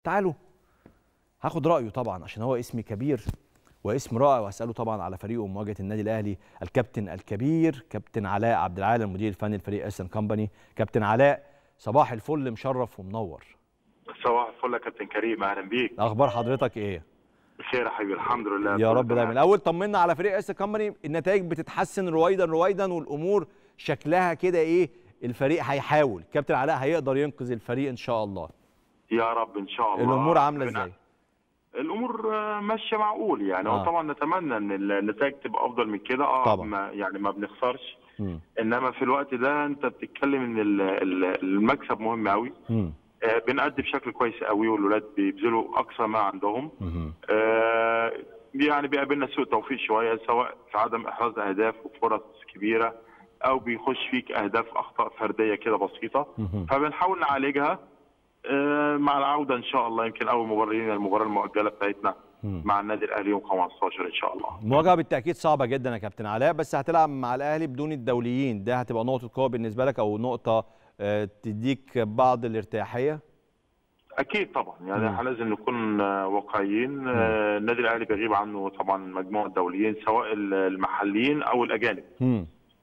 تعالوا هاخد رايه طبعا عشان هو اسم كبير واسم رائع واساله طبعا على فريقه مواجهه النادي الاهلي الكابتن الكبير كابتن علاء عبد العال المدير الفني لفريق اسن كومباني كابتن علاء صباح الفل مشرف ومنور صباح الفل يا كابتن كريم اهلا بيك اخبار حضرتك ايه بخير يا حبيبي الحمد لله يا كله رب تمام. دايما الاول طمنا على فريق اس كومباني النتائج بتتحسن رويدا رويدا والامور شكلها كده ايه الفريق هيحاول كابتن علاء هيقدر ينقذ الفريق ان شاء الله يا رب ان شاء الله الامور عامله ربنا- ازاي الامور آه، ماشيه معقول يعني آه. آه. طبعا نتمنى ان النتائج تبقى افضل من كده اه طبعا. ما يعني ما بنخسرش مم. انما في الوقت ده انت بتتكلم ان ال- ال- المكسب مهم قوي مم. آه بنأدي بشكل كويس قوي والولاد بيبذلوا اقصى ما عندهم مم. آه يعني بيقابلنا سوء توفيق شويه سواء في عدم احراز اهداف وفرص كبيره او بيخش فيك اهداف اخطاء فرديه كده بسيطه مم. فبنحاول نعالجها آه، مع العوده ان شاء الله يمكن اول مباراه لينا المباراه المؤجله بتاعتنا مم. مع النادي الاهلي يوم 15 ان شاء الله مواجهه بالتاكيد صعبه جدا يا كابتن علاء بس هتلعب مع الاهلي بدون الدوليين ده هتبقى نقطه قوه بالنسبه لك او نقطه آه، تديك بعض الارتياحيه اكيد طبعا يعني مم. احنا لازم نكون آه، واقعيين آه، النادي الاهلي بيغيب عنه طبعا مجموعه دوليين سواء المحليين او الاجانب مم.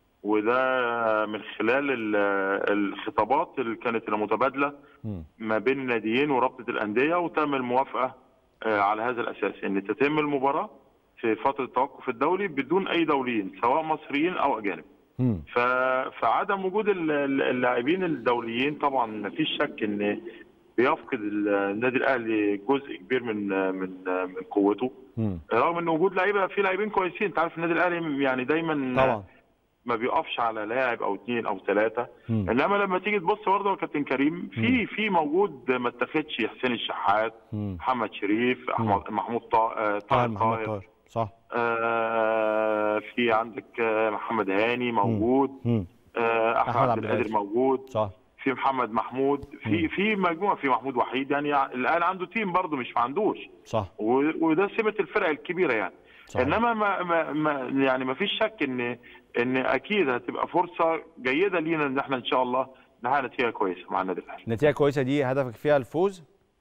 وده من خلال ال- الخطابات اللي كانت المتبادله مم. ما بين الناديين ورابطه الانديه وتم الموافقه آه، على هذا الاساس ان تتم المباراه في فتره التوقف الدولي بدون اي دوليين سواء مصريين او اجانب مم. ف- فعدم وجود ال- ال- اللاعبين الدوليين طبعا ما فيش شك ان بيفقد النادي الاهلي جزء كبير من من من قوته مم. رغم ان وجود لعيبه في لاعبين كويسين انت عارف النادي الاهلي يعني دايما طبعا ما بيقفش على لاعب او اثنين او ثلاثه مم. انما لما تيجي تبص برضه يا كابتن كريم في في موجود ما اتخذش حسين الشحات مم. محمد شريف احمد محمود طا- آه، طاهر طاهر محمد طاهر طاهر صح آه، في عندك آه، محمد هاني موجود مم. آه، احمد أحمد عبد عبد القادر القادر. موجود صح في محمد محمود في في مجموعه في محمود وحيد يعني الاهلي عنده تيم برضه مش ما عندوش صح و- وده سمه الفرق الكبيره يعني صح انما ما ما ما يعني ما فيش شك ان ان اكيد هتبقى فرصه جيده لينا ان احنا ان شاء الله نحقق نتيجه كويسه مع النادي الاهلي. النتيجه كويسه دي هدفك فيها الفوز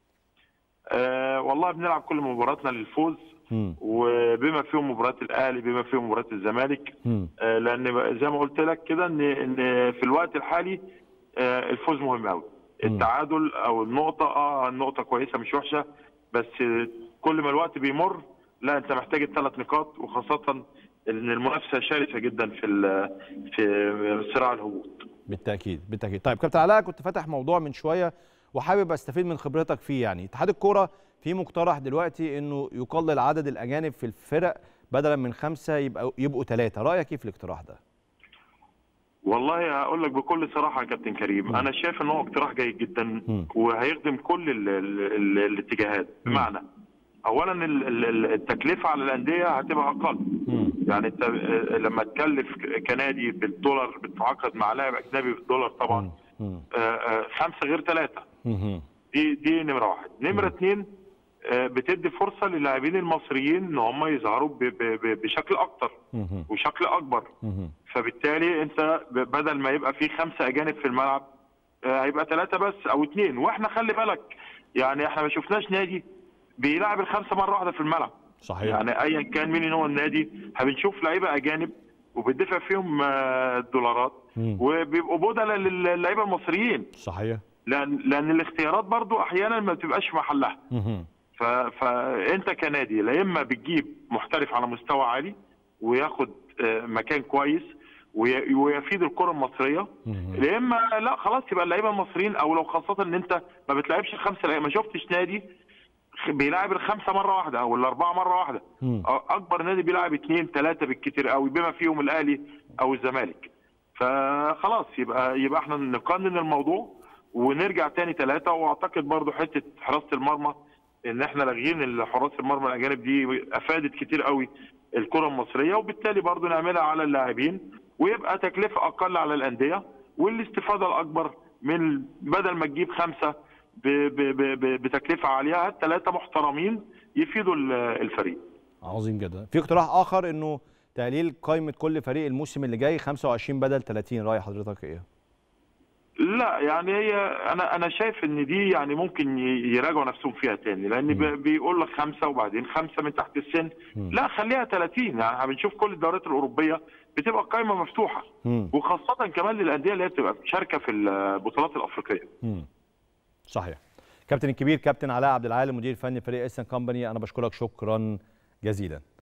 أه والله بنلعب كل مباراتنا للفوز مم. وبما فيهم مباراه الاهلي بما فيهم مباراه الزمالك مم. أه لان بقى زي ما قلت لك كده ان ان في الوقت الحالي أه الفوز مهم قوي. التعادل او النقطه اه النقطه كويسه مش وحشه بس كل ما الوقت بيمر لا انت محتاج الثلاث نقاط وخاصه ان المنافسه شرسه جدا في ال- في صراع الهبوط. بالتاكيد بالتاكيد طيب كابتن علاء كنت فاتح موضوع من شويه وحابب استفيد من خبرتك فيه يعني اتحاد الكوره في مقترح دلوقتي انه يقلل عدد الاجانب في الفرق بدلا من خمسه يبقى يبقوا ثلاثه رايك ايه في الاقتراح ده والله هقول لك بكل صراحه يا كابتن كريم انا شايف ان هو اقتراح جيد جدا مم. وهيخدم كل ال ال ال الاتجاهات بمعنى اولا ال- ال- ال- التكلفه على الانديه هتبقى اقل مم. يعني انت آه، لما تكلف كنادي بالدولار بتتعاقد مع لاعب اجنبي بالدولار طبعا مم. آه، آه، خمسه غير ثلاثه مم. دي دي نمره واحد نمره اثنين آه، بتدي فرصه للاعبين المصريين ان هم يظهروا ب- ب- ب- بشكل اكتر مم. وشكل اكبر مم. فبالتالي انت ب- بدل ما يبقى في خمسه اجانب في الملعب آه، هيبقى ثلاثه بس او اثنين واحنا خلي بالك يعني احنا ما شفناش نادي بيلعب الخمسه مره واحده في الملعب صحيح يعني ايا كان مين هو النادي بنشوف لعيبه اجانب وبتدفع فيهم آه، الدولارات مم. وبيبقوا بدلاء للعيبه المصريين صحيح لان لان الاختيارات برضو احيانا ما بتبقاش في محلها مم. ف... فانت كنادي لا اما بتجيب محترف على مستوى عالي وياخد آه، مكان كويس وي- ويفيد الكره المصريه مم. يا اما لا خلاص يبقى اللعيبه المصريين او لو خاصه ان انت ما بتلعبش خمسه لعيبه ما شفتش نادي خ- بيلعب الخمسه مره واحده او الاربعه مره واحده مم. أ- اكبر نادي بيلعب اثنين ثلاثه بالكثير قوي بما فيهم الاهلي او الزمالك فخلاص يبقى يبقى احنا نقنن الموضوع ونرجع تاني ثلاثه واعتقد برضو حته حراسه المرمى ان احنا لاغيين حراس المرمى الاجانب دي افادت كتير قوي الكره المصريه وبالتالي برضو نعملها على اللاعبين ويبقى تكلفه اقل على الانديه والاستفاده الاكبر من بدل ما تجيب خمسه ب- ب- ب- ب- بتكلفه عاليه هات ثلاثه محترمين يفيدوا ال- الفريق عظيم جدا في اقتراح اخر انه تقليل قائمه كل فريق الموسم اللي جاي 25 بدل 30 راي حضرتك ايه لا يعني هي انا انا شايف ان دي يعني ممكن ي- يراجعوا نفسهم فيها تاني لان بي- بيقول لك خمسه وبعدين خمسه من تحت السن لا خليها 30 يعني احنا بنشوف كل الدورات الاوروبيه بتبقى القائمه مفتوحه مم. وخاصه كمان للانديه اللي هي بتبقى مشاركه في البطولات الافريقيه مم. صحيح كابتن الكبير كابتن علاء عبد العال مدير فني فريق اسن كومباني انا بشكرك شكرا جزيلا